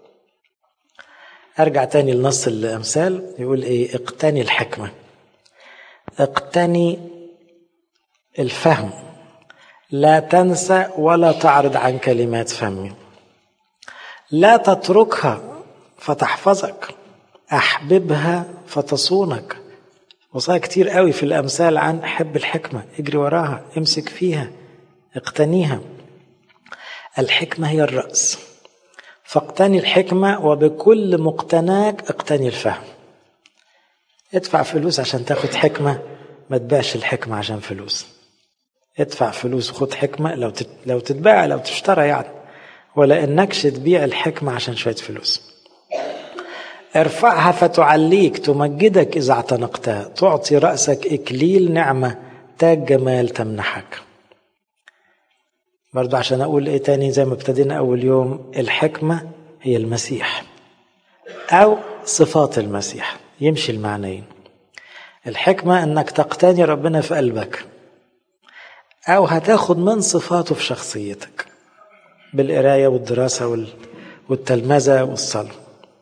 أرجع تاني لنص الأمثال يقول إيه اقتني الحكمة اقتني الفهم لا تنسى ولا تعرض عن كلمات فمي لا تتركها فتحفظك احببها فتصونك وصايا كتير قوي في الامثال عن حب الحكمه اجري وراها امسك فيها اقتنيها الحكمه هي الراس فاقتني الحكمه وبكل مقتناك اقتني الفهم ادفع فلوس عشان تاخد حكمه ما تباعش الحكمه عشان فلوس ادفع فلوس وخد حكمة لو لو تتباع لو تشترى يعني ولا انكش تبيع الحكمة عشان شوية فلوس ارفعها فتعليك تمجدك إذا اعتنقتها تعطي رأسك إكليل نعمة تاج جمال تمنحك برضو عشان أقول إيه تاني زي ما ابتدينا أول يوم الحكمة هي المسيح أو صفات المسيح يمشي المعنيين الحكمة أنك تقتني ربنا في قلبك أو هتاخد من صفاته في شخصيتك بالقراية والدراسة والتلمذة والصلاة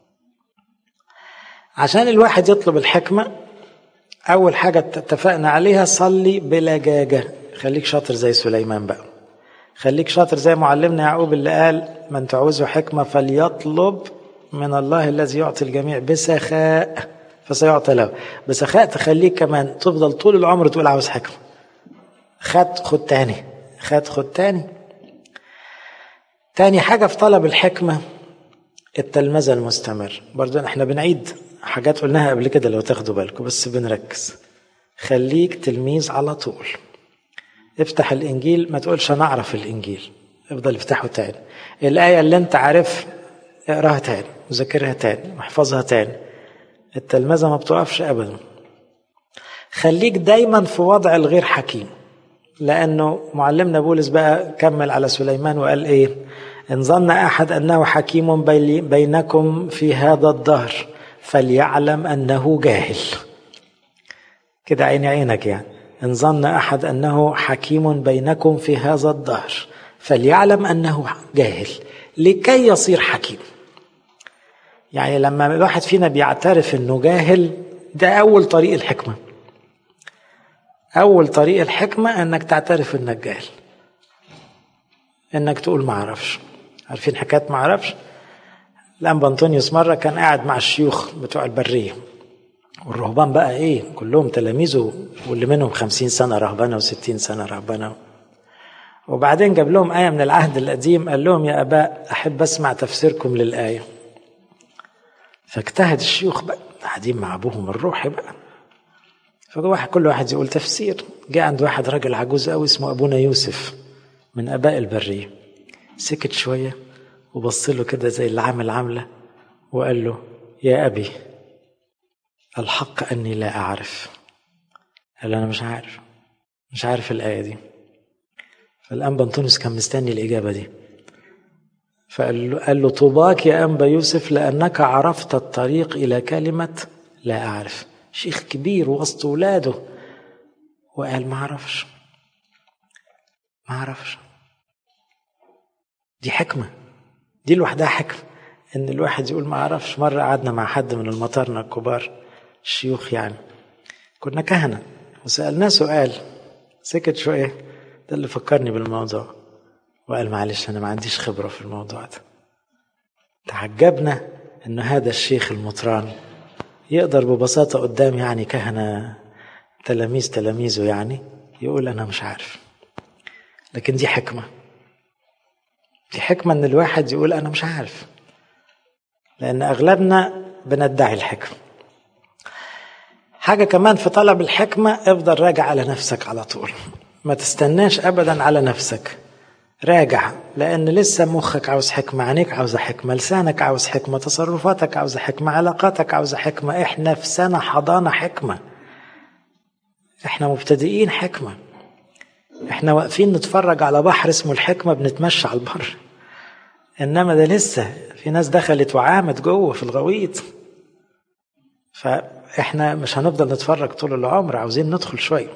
عشان الواحد يطلب الحكمة أول حاجة اتفقنا عليها صلي بلجاجة خليك شاطر زي سليمان بقى خليك شاطر زي معلمنا يعقوب اللي قال من تعوزه حكمة فليطلب من الله الذي يعطي الجميع بسخاء فسيعطى له بسخاء تخليك كمان تفضل طول العمر تقول عاوز حكمه خد خد تاني خد خد تاني تاني حاجة في طلب الحكمة التلمذة المستمر برضو احنا بنعيد حاجات قلناها قبل كده لو تاخدوا بالكم بس بنركز خليك تلميذ على طول افتح الانجيل ما تقولش انا اعرف الانجيل افضل افتحه تاني الايه اللي انت عارف اقراها تاني وذاكرها تاني واحفظها تاني التلمذه ما بتقفش ابدا خليك دايما في وضع الغير حكيم لانه معلمنا بولس بقى كمل على سليمان وقال ايه ان ظن احد انه حكيم بينكم في هذا الدهر فليعلم انه جاهل كده عيني عينك يعني ان ظن احد انه حكيم بينكم في هذا الدهر فليعلم انه جاهل لكي يصير حكيم يعني لما الواحد فينا بيعترف انه جاهل ده اول طريق الحكمه اول طريق الحكمه انك تعترف انك جاهل انك تقول ما اعرفش عارفين حكايه ما اعرفش الانبا انطونيوس مره كان قاعد مع الشيوخ بتوع البريه والرهبان بقى ايه كلهم تلاميذه واللي منهم خمسين سنه رهبنه وستين سنه رهبنه وبعدين جاب لهم آية من العهد القديم قال لهم يا آباء أحب أسمع تفسيركم للآية فاجتهد الشيوخ بقى قاعدين مع أبوهم الروحي بقى فواحد كل واحد يقول تفسير جاء عند واحد راجل عجوز قوي اسمه أبونا يوسف من آباء البرية سكت شوية وبص له كده زي اللي عامل عاملة وقال له يا أبي الحق أني لا أعرف قال له أنا مش عارف مش عارف الآية دي فالأنبا أنطونيوس كان مستني الإجابة دي فقال له, قال له طوباك يا أنبا يوسف لأنك عرفت الطريق إلى كلمة لا أعرف شيخ كبير وسط ولاده وقال ما أعرفش ما أعرفش دي حكمة دي لوحدها حكمة إن الواحد يقول ما أعرفش مرة قعدنا مع حد من المطارنة الكبار الشيوخ يعني كنا كهنة وسألناه سؤال سكت شوية ده اللي فكرني بالموضوع وقال معلش أنا ما عنديش خبرة في الموضوع ده تعجبنا أن هذا الشيخ المطران يقدر ببساطة قدام يعني كهنة تلاميذ تلاميذه يعني يقول أنا مش عارف لكن دي حكمة دي حكمة أن الواحد يقول أنا مش عارف لأن أغلبنا بندعي الحكمة حاجة كمان في طلب الحكمة افضل راجع على نفسك على طول ما تستناش أبدا على نفسك راجع لأن لسه مخك عاوز حكمة عينيك عاوزة حكمة لسانك عاوز حكمة تصرفاتك عاوزة حكمة علاقاتك عاوزة حكمة احنا في سنة حضانة حكمة احنا مبتدئين حكمة احنا واقفين نتفرج على بحر اسمه الحكمة بنتمشى على البر انما ده لسه في ناس دخلت وعامت جوه في الغويط فاحنا مش هنفضل نتفرج طول العمر عاوزين ندخل شويه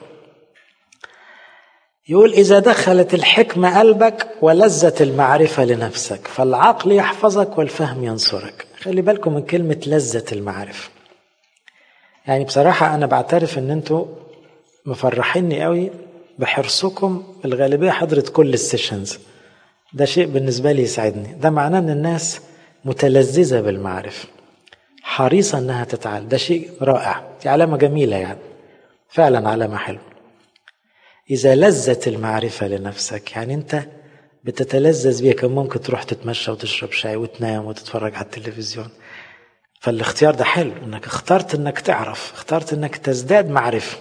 يقول إذا دخلت الحكمة قلبك ولذة المعرفة لنفسك فالعقل يحفظك والفهم ينصرك خلي بالكم من كلمة لذة المعرفة يعني بصراحة أنا بعترف إن أنتوا مفرحيني قوي بحرصكم الغالبية حضرت كل السيشنز ده شيء بالنسبة لي يسعدني ده معناه إن الناس متلذذة بالمعرفة حريصة إنها تتعلم ده شيء رائع دي علامة جميلة يعني فعلا علامة حلوة إذا لذت المعرفة لنفسك يعني أنت بتتلذذ بيها كان ممكن تروح تتمشى وتشرب شاي وتنام وتتفرج على التلفزيون فالاختيار ده حلو انك اخترت انك تعرف اخترت انك تزداد معرفة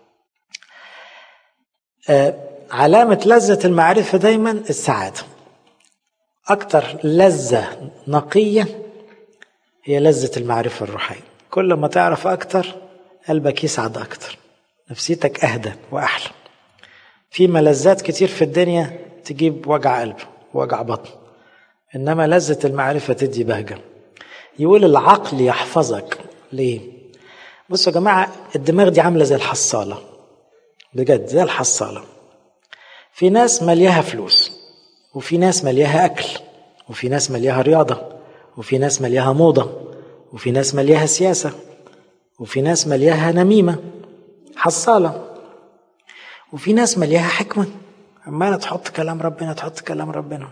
آه علامة لذة المعرفة دايما السعادة أكتر لذة نقية هي لذة المعرفة الروحية كل ما تعرف أكتر قلبك يسعد أكتر نفسيتك أهدى وأحلى في ملذات كتير في الدنيا تجيب وجع قلب وجع بطن انما لذة المعرفة تدي بهجة يقول العقل يحفظك ليه بصوا يا جماعة الدماغ دي عاملة زي الحصالة بجد زي الحصالة في ناس ملياها فلوس وفي ناس ملياها أكل وفي ناس ملياها رياضة وفي ناس ملياها موضة وفي ناس ملياها سياسة وفي ناس ملياها نميمة حصالة وفي ناس ملياها حكمة عمالة تحط كلام ربنا تحط كلام ربنا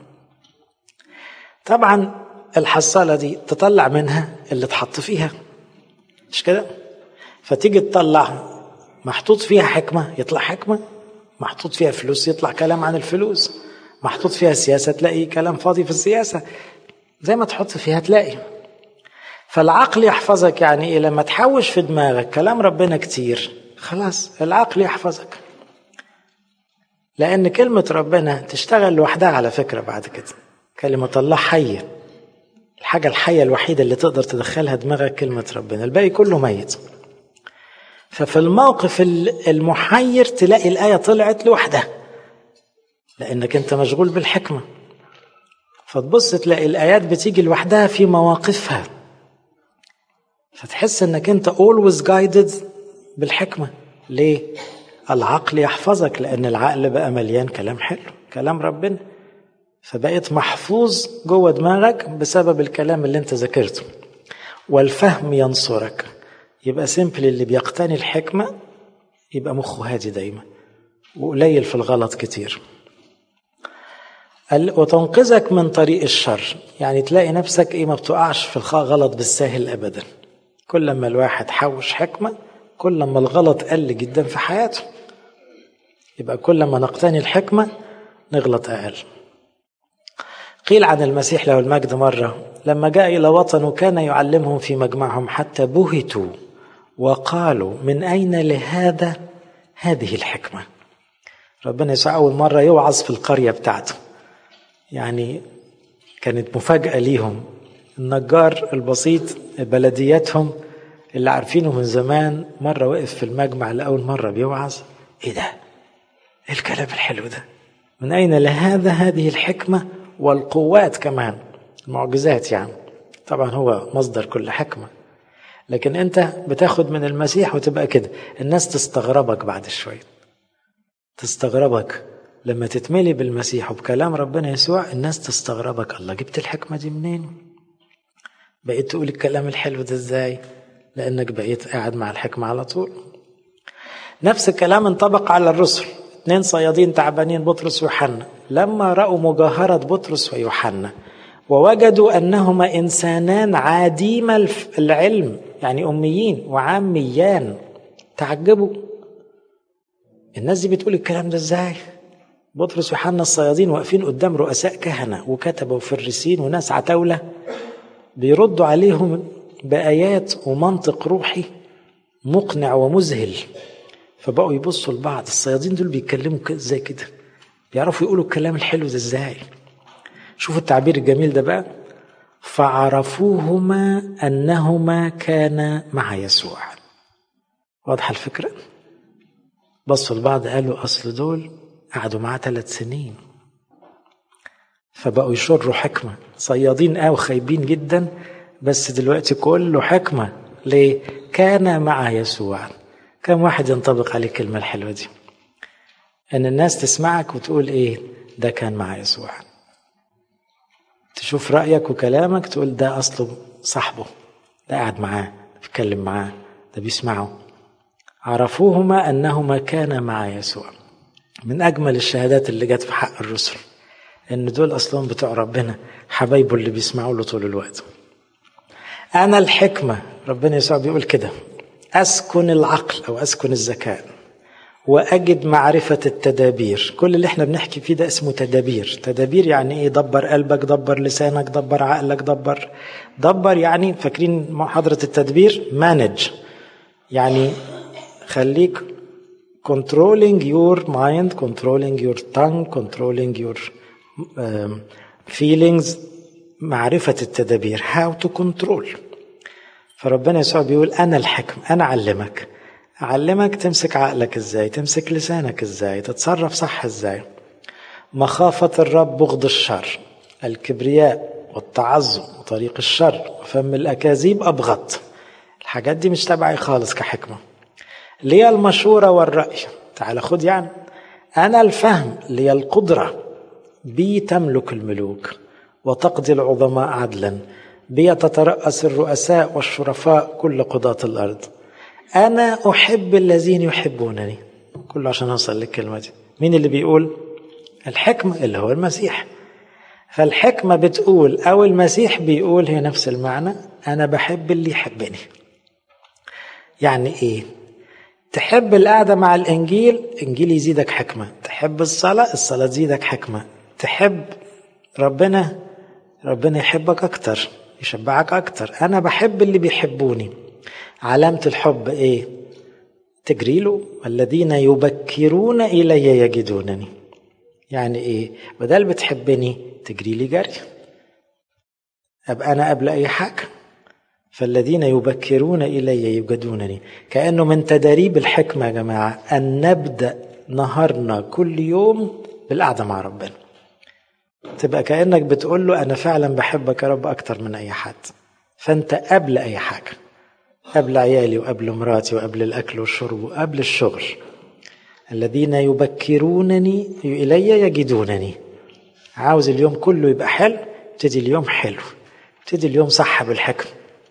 طبعا الحصالة دي تطلع منها اللي تحط فيها مش كده فتيجي تطلع محطوط فيها حكمة يطلع حكمة محطوط فيها فلوس يطلع كلام عن الفلوس محطوط فيها سياسة تلاقي كلام فاضي في السياسة زي ما تحط فيها تلاقي فالعقل يحفظك يعني ايه لما تحوش في دماغك كلام ربنا كتير خلاص العقل يحفظك لان كلمة ربنا تشتغل لوحدها على فكرة بعد كده كلمة الله حية الحاجة الحية الوحيدة اللي تقدر تدخلها دماغك كلمة ربنا الباقي كله ميت ففي الموقف المحير تلاقي الآية طلعت لوحدها لأنك أنت مشغول بالحكمة فتبص تلاقي الآيات بتيجي لوحدها في مواقفها فتحس أنك أنت always guided بالحكمة ليه؟ العقل يحفظك لأن العقل بقى مليان كلام حلو كلام ربنا فبقيت محفوظ جوه دماغك بسبب الكلام اللي انت ذاكرته والفهم ينصرك يبقى سيمبل اللي بيقتني الحكمة يبقى مخه هادي دايما وقليل في الغلط كتير وتنقذك من طريق الشر يعني تلاقي نفسك ايه ما بتقعش في الغلط بالساهل ابدا كل ما الواحد حوش حكمة كل ما الغلط قل جدا في حياته يبقى كل ما نقتني الحكمة نغلط أقل قيل عن المسيح له المجد مرة لما جاء إلى وطن وكان يعلمهم في مجمعهم حتى بهتوا وقالوا من أين لهذا هذه الحكمة ربنا يسوع أول مرة يوعظ في القرية بتاعته يعني كانت مفاجأة ليهم النجار البسيط بلدياتهم اللي عارفينه من زمان مرة وقف في المجمع لأول مرة بيوعظ إيه ده؟ إيه الكلام الحلو ده؟ من أين لهذا هذه الحكمة والقوات كمان المعجزات يعني طبعا هو مصدر كل حكمة لكن أنت بتاخد من المسيح وتبقى كده الناس تستغربك بعد شوية تستغربك لما تتملي بالمسيح وبكلام ربنا يسوع الناس تستغربك الله جبت الحكمة دي منين بقيت تقول الكلام الحلو ده ازاي لانك بقيت قاعد مع الحكمة على طول نفس الكلام انطبق على الرسل اثنين صيادين تعبانين بطرس ويوحنا لما رأوا مجاهرة بطرس ويوحنا ووجدوا أنهما إنسانان عديم العلم يعني أميين وعاميان تعجبوا الناس دي بتقول الكلام ده ازاي بطرس ويوحنا الصيادين واقفين قدام رؤساء كهنة وكتبة وفريسين وناس عتاولة بيردوا عليهم بآيات ومنطق روحي مقنع ومذهل فبقوا يبصوا لبعض الصيادين دول بيتكلموا ازاي كده بيعرفوا يقولوا الكلام الحلو ده ازاي شوفوا التعبير الجميل ده بقى فعرفوهما انهما كانا مع يسوع واضحه الفكره بصوا لبعض قالوا اصل دول قعدوا معاه ثلاث سنين فبقوا يشروا حكمه صيادين قوي خايبين جدا بس دلوقتي كله حكمه ليه كان مع يسوع كم واحد ينطبق عليه الكلمه الحلوه دي ان الناس تسمعك وتقول ايه ده كان مع يسوع تشوف رايك وكلامك تقول ده اصله صاحبه ده قاعد معاه بيتكلم معاه ده بيسمعه عرفوهما انهما كانا مع يسوع من اجمل الشهادات اللي جت في حق الرسل ان دول اصلا بتوع ربنا حبايبه اللي بيسمعوا له طول الوقت انا الحكمه ربنا يسوع بيقول كده اسكن العقل او اسكن الذكاء واجد معرفه التدابير كل اللي احنا بنحكي فيه ده اسمه تدابير تدابير يعني ايه دبر قلبك دبر لسانك دبر عقلك دبر دبر يعني فاكرين محاضره التدبير مانج يعني خليك controlling your mind controlling your tongue controlling your um, feelings معرفة التدابير how to control فربنا يسوع بيقول أنا الحكم أنا أعلمك أعلمك تمسك عقلك إزاي تمسك لسانك إزاي تتصرف صح إزاي مخافة الرب بغض الشر الكبرياء والتعظم وطريق الشر وفم الأكاذيب أبغض الحاجات دي مش تبعي خالص كحكمة لي المشورة والرأي تعال خد يعني أنا الفهم لي القدرة بي تملك الملوك وتقضي العظماء عدلا بي تترأس الرؤساء والشرفاء كل قضاة الأرض أنا أحب الذين يحبونني كله عشان أوصل للكلمة دي مين اللي بيقول الحكمة اللي هو المسيح فالحكمة بتقول أو المسيح بيقول هي نفس المعنى أنا بحب اللي يحبني يعني إيه تحب القعدة مع الإنجيل إنجيل يزيدك حكمة تحب الصلاة الصلاة تزيدك حكمة تحب ربنا ربنا يحبك أكتر يشبعك أكتر أنا بحب اللي بيحبوني علامة الحب إيه تجري له الذين يبكرون إلي يجدونني يعني إيه بدل بتحبني تجري لي جري أبقى أنا قبل أي حاجة فالذين يبكرون إلي يجدونني كأنه من تدريب الحكمة يا جماعة أن نبدأ نهارنا كل يوم بالقعدة مع ربنا تبقى كأنك بتقول له أنا فعلا بحبك يا رب أكتر من أي حد فأنت قبل أي حاجة قبل عيالي وقبل مراتي وقبل الأكل والشرب وقبل الشغل الذين يبكرونني إلي يجدونني عاوز اليوم كله يبقى حلو ابتدي اليوم حلو ابتدي اليوم صح بالحكم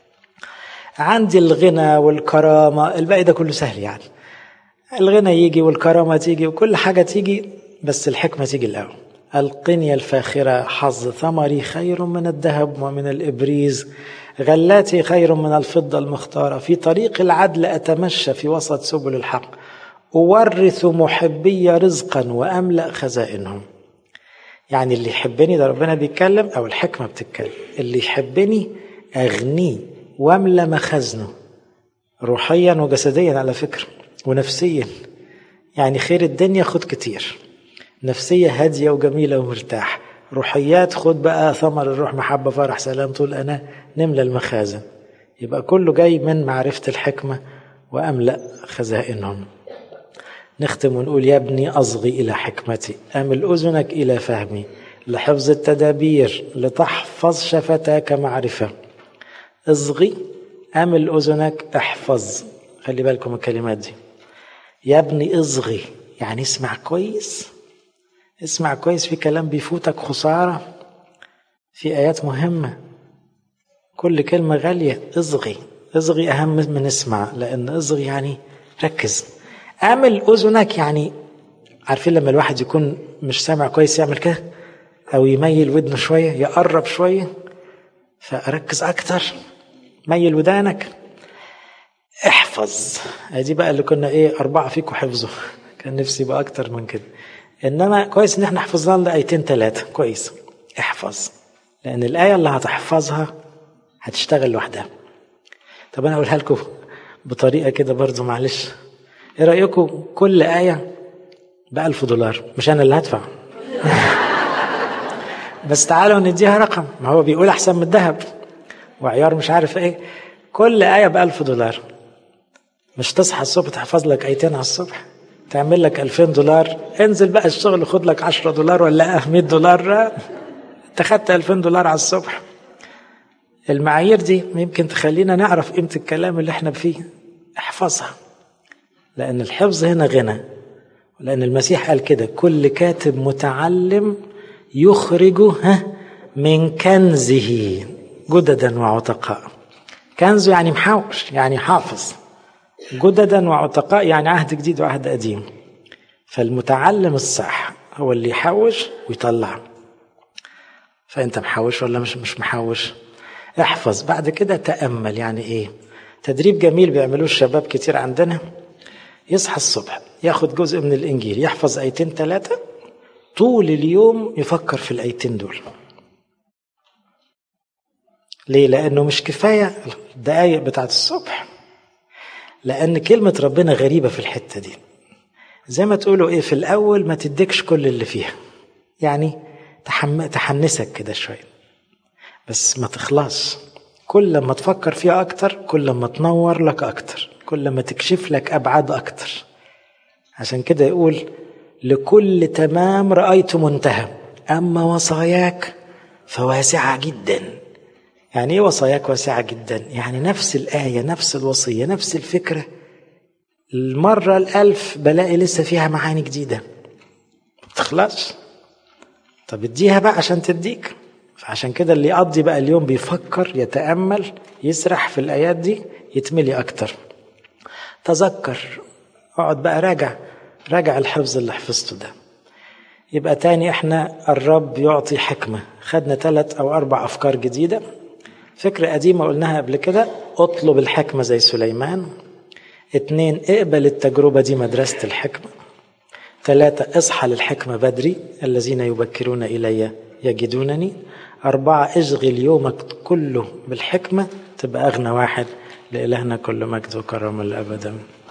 عندي الغنى والكرامة الباقي ده كله سهل يعني الغنى يجي والكرامة تيجي وكل حاجة تيجي بس الحكمة تيجي الأول القنية الفاخرة حظ ثمري خير من الذهب ومن الإبريز غلاتي خير من الفضة المختارة في طريق العدل أتمشى في وسط سبل الحق أورث محبي رزقا وأملأ خزائنهم يعني اللي يحبني ده ربنا بيتكلم أو الحكمة بتتكلم اللي يحبني أغنيه واملى مخازنه روحيا وجسديا على فكرة ونفسيا يعني خير الدنيا خد كتير نفسية هادية وجميلة ومرتاح روحيات خد بقى ثمر الروح محبة فرح سلام طول أنا نملى المخازن يبقى كله جاي من معرفة الحكمة وأملأ خزائنهم نختم ونقول يا ابني أصغي إلى حكمتي أمل أذنك إلى فهمي لحفظ التدابير لتحفظ شفتاك معرفة اصغي أمل أذنك احفظ خلي بالكم الكلمات دي يا ابني اصغي يعني اسمع كويس اسمع كويس في كلام بيفوتك خسارة في آيات مهمة كل كلمة غالية اصغي اصغي أهم من اسمع لأن اصغي يعني ركز أعمل أذنك يعني عارفين لما الواحد يكون مش سامع كويس يعمل كده أو يميل ودنه شوية يقرب شوية فأركز أكتر ميل ودانك احفظ دي بقى اللي كنا ايه أربعة فيكم حفظوا كان نفسي يبقى أكتر من كده إنما كويس إن احنا حفظنا لنا آيتين ثلاثة كويس احفظ لأن الآية اللي هتحفظها هتشتغل لوحدها طب أنا أقولها لكم بطريقة كده برضو معلش ايه رأيكم كل آية بألف دولار مش أنا اللي هدفع بس تعالوا نديها رقم ما هو بيقول أحسن من الذهب وعيار مش عارف ايه كل آية بألف دولار مش تصحى الصبح تحفظ لك آيتين على الصبح تعمل لك 2000 دولار انزل بقى الشغل خد لك 10 دولار ولا 100 دولار انت خدت 2000 دولار على الصبح المعايير دي يمكن تخلينا نعرف قيمة الكلام اللي احنا فيه احفظها لأن الحفظ هنا غنى لأن المسيح قال كده كل كاتب متعلم يخرج ها من كنزه جددا وعتقاء كنزه يعني محوش يعني حافظ جددا وعتقاء يعني عهد جديد وعهد قديم فالمتعلم الصح هو اللي يحوش ويطلع فانت محوش ولا مش مش محوش احفظ بعد كده تامل يعني ايه تدريب جميل بيعملوه الشباب كتير عندنا يصحى الصبح ياخد جزء من الانجيل يحفظ ايتين ثلاثه طول اليوم يفكر في الايتين دول ليه لانه مش كفايه الدقايق بتاعت الصبح لان كلمه ربنا غريبه في الحته دي زي ما تقولوا ايه في الاول ما تديكش كل اللي فيها يعني تحم... تحمسك كده شويه بس ما تخلص كل ما تفكر فيها اكتر كل ما تنور لك اكتر كل ما تكشف لك ابعاد اكتر عشان كده يقول لكل تمام رايت منتهى اما وصاياك فواسعه جدا يعني ايه وصاياك واسعه جدا يعني نفس الايه نفس الوصيه نفس الفكره المره الالف بلاقي لسه فيها معاني جديده تخلص طب اديها بقى عشان تديك فعشان كده اللي يقضي بقى اليوم بيفكر يتامل يسرح في الايات دي يتملي اكتر تذكر اقعد بقى راجع راجع الحفظ اللي حفظته ده يبقى تاني احنا الرب يعطي حكمة خدنا ثلاث او اربع افكار جديدة فكرة قديمة قلناها قبل كده اطلب الحكمة زي سليمان اتنين اقبل التجربة دي مدرسة الحكمة ثلاثة اصحى للحكمة بدري الذين يبكرون إلي يجدونني أربعة اشغل يومك كله بالحكمة تبقى أغنى واحد لإلهنا كل مجد وكرم الأبد